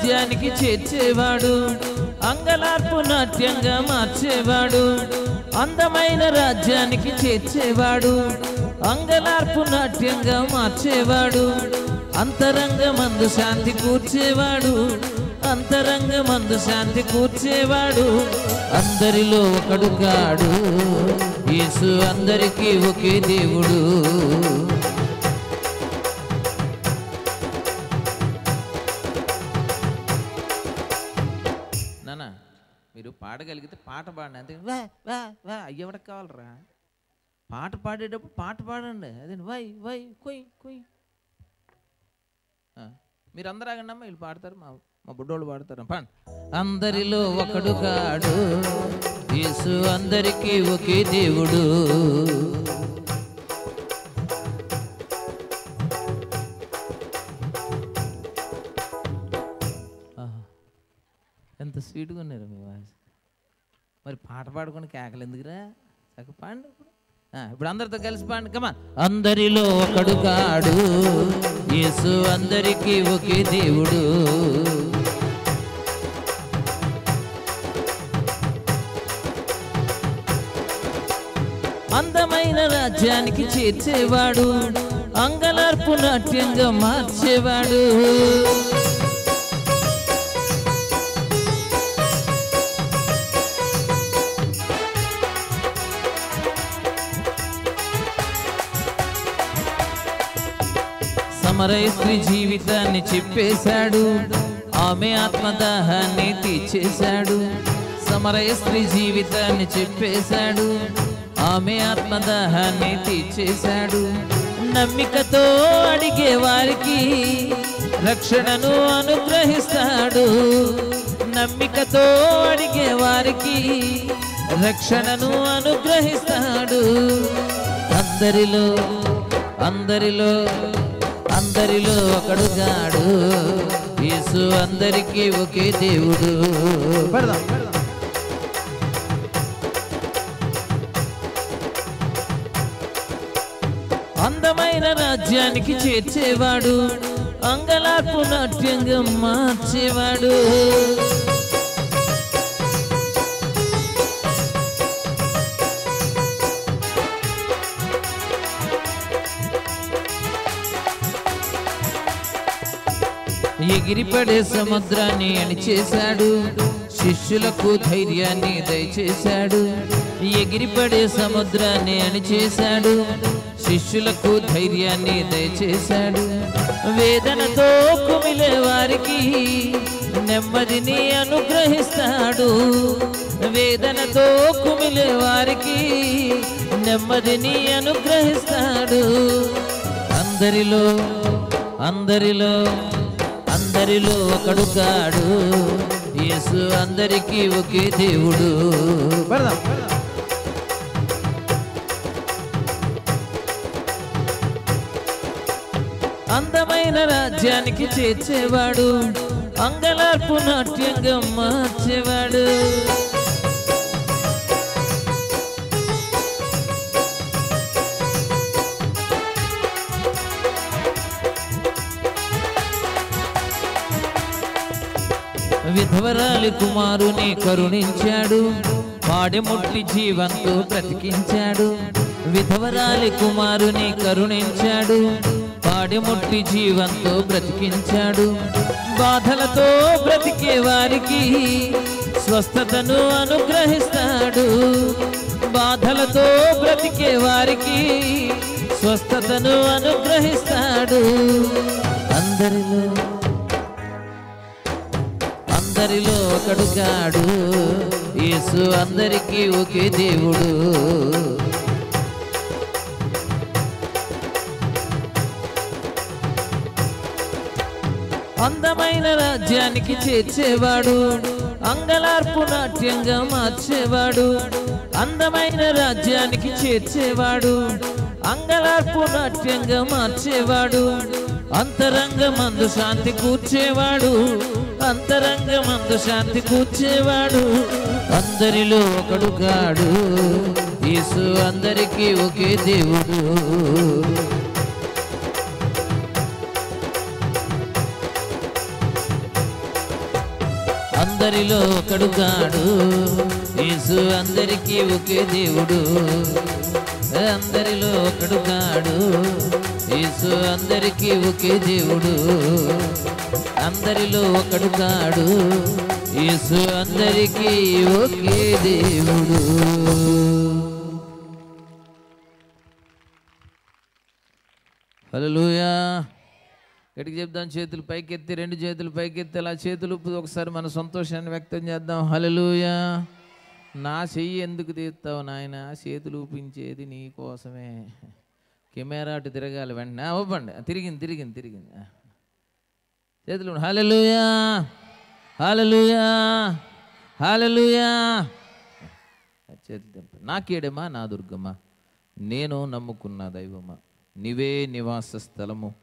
రాజ్యానికి చేర్చేవాడు అంగలార్పు నాట్యంగా మార్చేవాడు అందమైన రాజ్యానికి చేర్చేవాడు అంగలార్పు నాట్యంగా మార్చేవాడు అంతరంగమందు శాంతి కూర్చేవాడు అంతరంగమందు శాంతి కూర్చేవాడు అందరిలో ఒకడు కాడు యేసు అందరికీ ఒకే దేవుడు నాన్న మీరు పాడగలిగితే పాట పాడండి అంతే వా వా వా అయ్యవడకు కావాలరా పాట పాడేటప్పుడు పాట పాడండి అదే వై వై కొయ్ కొయ్ ఆ, మీరు అందరూ ఆగండి అమ్మా వీళ్ళు పాడతారు మా మా బుడ్డోళ్ళు పాడతారు పాండి అందరిలో ఒకడు కాడు యేసు అందరికీ ఒకే దేవుడు ఆహా. ఎంత స్వీట్గా ఉన్నారు మీ వాయిస్ మరి పాట పాడుకుని కేకలు ఎందుకురా చక్క పాడండి ఇప్పుడు ఆ, ఇప్పుడు అందరితో కలిసి పాడండి కమా అందరిలో ఒకడు కాడు యేసు అందరికీ ఒకే దేవుడు అందమైన రాజ్యానికి చేర్చేవాడు అంగలార్పు నాట్యంగా మార్చేవాడు సమరయ స్త్రీ జీవితాన్ని చెప్పేశాడు ఆమె ఆత్మదాహాన్ని తీర్చేశాడు సమరయ స్త్రీ జీవితాన్ని చెప్పేశాడు ఆమె ఆత్మదాహాన్ని తీర్చేశాడు నమ్మికతో అడిగే వారికి రక్షణను అనుగ్రహిస్తాడు నమ్మికతో అడిగే వారికి రక్షణను అనుగ్రహిస్తాడు అందరిలో అందరిలో అందరిలో ఒకడు గాడు యేసు అందరికీ ఒకే దేవుడు పెడదాం అందమైన రాజ్యానికి చేర్చేవాడు అంగలార్పు నాట్యంగా మార్చేవాడు ఎగిరిపడే సముద్రాన్ని అణిచేశాడు శిష్యులకు ధైర్యాన్ని దయచేశాడు ఎగిరిపడే సముద్రాన్ని అణిచేశాడు శిష్యులకు ధైర్యాన్ని దయచేశాడు వేదనతో కుమిలే వారికి నెమ్మదిని అనుగ్రహిస్తాడు వేదనతో కుమిలే వారికి నెమ్మదిని అనుగ్రహిస్తాడు అందరిలో అందరిలో అందరిలో ఒకడు కాడు యేసు అందరికీ ఒకే దేవుడు పెడదాం అందమైన రాజ్యానికి చేర్చేవాడు అంగలార్పు నాట్యంగా మార్చేవాడు విధవరాలి కుమారుని కరుణించాడు పాడెముట్టి జీవంతో బ్రతికించాడు విధవరాలి కుమారుని కరుణించాడు పాడెముట్టి జీవంతో బ్రతికించాడు బాధలతో బ్రతికే వారికి స్వస్థతను అనుగ్రహిస్తాడు బాధలతో బ్రతికే వారికి స్వస్థతను అనుగ్రహిస్తాడు అందరిలో అందరిలో ఒకడు కాడు యేసు అందరికీ ఒకే దేవుడు అందమైన రాజ్యానికి చేర్చేవాడు అంగలార్పు నాట్యంగా మార్చేవాడు అందమైన రాజ్యానికి చేర్చేవాడు అంగలార్పు నాట్యంగా మార్చేవాడు అంతరంగమందు శాంతి కూర్చేవాడు అంతరంగమందు శాంతి కూర్చేవాడు అందరిలో ఒకడు కాడు యేసు అందరికీ ఒకే దేవుడు అందరిలో ఒకడు కాడు యేసు అందరికీ ఒకే దేవుడు అందరిలో ఒకడు కాడు యేసు అందరికీ ఒకే దేవుడు అందరిలో ఒకడు కాడు యేసు అందరికీ ఒకే దేవుడు హల్లెలూయా గట్టిగా చెప్దాం చేతులు పైకెత్తి రెండు చేతులు పైకెత్తి అలా చేతులు ఊపి ఒకసారి మన సంతోషాన్ని వ్యక్తం చేద్దాం హల్లెలూయా నా చెయ్యి ఎందుకు తీస్తావు నాయన చేతులు ఊపించేది నీ కోసమే కెమెరా అటు తిరగాలి వెంటనే ఆ, ఊపండి తిరిగింది తిరిగింది తిరిగింది ఆ. చేతులు హల్లెలూయా హల్లెలూయా హల్లెలూయా చేతులు దింపండి. నాకేడమా నా దుర్గమ్మ నేను నమ్ముకున్న దైవమా నీవే నివాస స్థలము